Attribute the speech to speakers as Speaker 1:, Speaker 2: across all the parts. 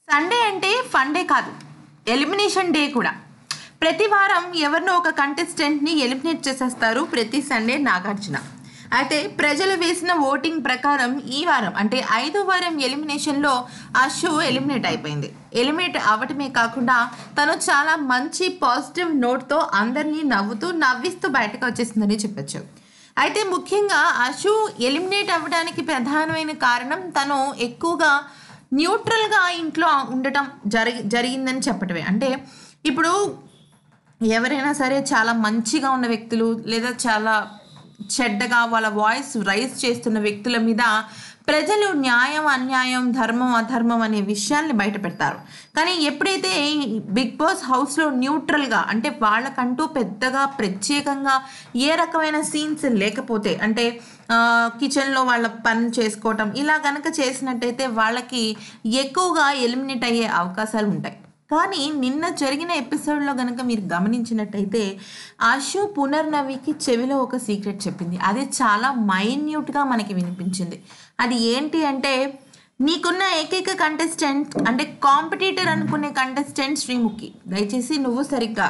Speaker 1: Sunday అంటే fun day కాదు elimination day కూడా ప్రతి వారం ఎవరినో ఒక కంటెస్టెంట్ని ఎలిమినేట్ చేసేస్తారు ప్రతి సండే నాగార్జున అయితే ప్రజలు వేసిన ఓటింగ్ ప్రకారం ఈ వారం అంటే ఐదో వారం ఎలిమినేషన్లో ఆ షో ఎలిమినేట్ అయిపోయింది ఎలిమినేట్ అవ్వటమే కాకుండా తను చాలా మంచి పాజిటివ్ నోట్తో అందరినీ నవ్వుతూ నవ్విస్తూ బయటకు వచ్చేసిందని చెప్పొచ్చు అయితే ముఖ్యంగా అశు ఎలిమినేట్ అవ్వడానికి ప్రధానమైన కారణం తను ఎక్కువగా న్యూట్రల్గా ఇంట్లో ఉండటం జరిగి జరిగిందని చెప్పటమే అంటే ఇప్పుడు ఎవరైనా సరే చాలా మంచిగా ఉన్న వ్యక్తులు లేదా చాలా చెడ్డగా వాళ్ళ వాయిస్ రైజ్ చేస్తున్న వ్యక్తుల మీద ప్రజలు న్యాయం అన్యాయం ధర్మం అధర్మం అనే విషయాల్ని బయట పెడతారు కానీ ఎప్పుడైతే ఈ బిగ్ బాస్ హౌస్లో న్యూట్రల్గా అంటే వాళ్ళకంటూ పెద్దగా ప్రత్యేకంగా ఏ రకమైన సీన్స్ లేకపోతే అంటే ఆ, కిచెన్లో వాళ్ళ పని చేసుకోవటం ఇలా కనుక చేసినట్టయితే వాళ్ళకి ఎక్కువగా ఎలిమినేట్ అయ్యే అవకాశాలు ఉంటాయి కానీ నిన్న జరిగిన ఎపిసోడ్లో కనుక మీరు గమనించినట్టయితే ఆశు పునర్నవికి చెవిలో ఒక సీక్రెట్ చెప్పింది అది చాలా మైన్యూట్గా మనకి వినిపించింది అది ఏంటి అంటే నీకున్న ఏకైక కంటెస్టెంట్ అంటే కాంపిటీటర్ అనుకునే కంటెస్టెంట్ శ్రీముఖి దయచేసి నువ్వు సరిగ్గా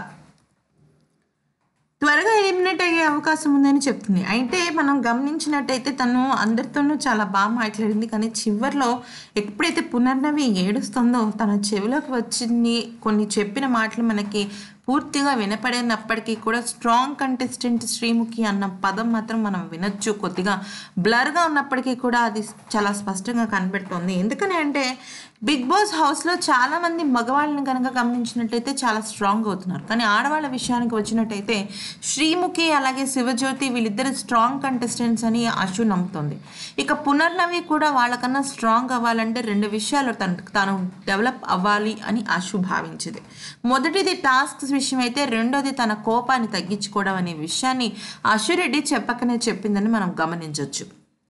Speaker 1: త్వరగా ఎలిమినేట్ అయ్యే అవకాశం ఉందని చెప్తుంది అయితే మనం గమనించినట్టయితే తను అందరితోనూ చాలా బాగా మాట్లాడింది కానీ చివరిలో ఎప్పుడైతే పునర్నవి ఏడుస్తుందో తన చెవిలోకి వచ్చింది కొన్ని చెప్పిన మాటలు మనకి పూర్తిగా వినపడినప్పటికీ కూడా స్ట్రాంగ్ కంటెస్టెంట్ శ్రీముఖి అన్న పదం మాత్రం మనం వినొచ్చు కొద్దిగా బ్లర్గా ఉన్నప్పటికీ కూడా అది చాలా స్పష్టంగా కనబడుతోంది ఎందుకని అంటే బిగ్ బాస్ హౌస్లో చాలామంది మగవాళ్ళని కనుక గమనించినట్టయితే చాలా స్ట్రాంగ్ అవుతున్నారు కానీ ఆడవాళ్ళ విషయానికి వచ్చినట్టయితే శ్రీముఖి అలాగే శివజ్యోతి వీళ్ళిద్దరు స్ట్రాంగ్ కంటెస్టెంట్స్ అని అశు నమ్ముతుంది ఇక పునర్నవి కూడా వాళ్ళకన్నా స్ట్రాంగ్ అవ్వాలంటే రెండు విషయాలు తను తాను డెవలప్ అవ్వాలి అని అశు భావించింది మొదటిది టాస్క్స్ విషయం అయితే రెండోది తన కోపాన్ని తగ్గించుకోవడం అనే విషయాన్ని అశురెడ్డి చెప్పకనే చెప్పిందని మనం గమనించవచ్చు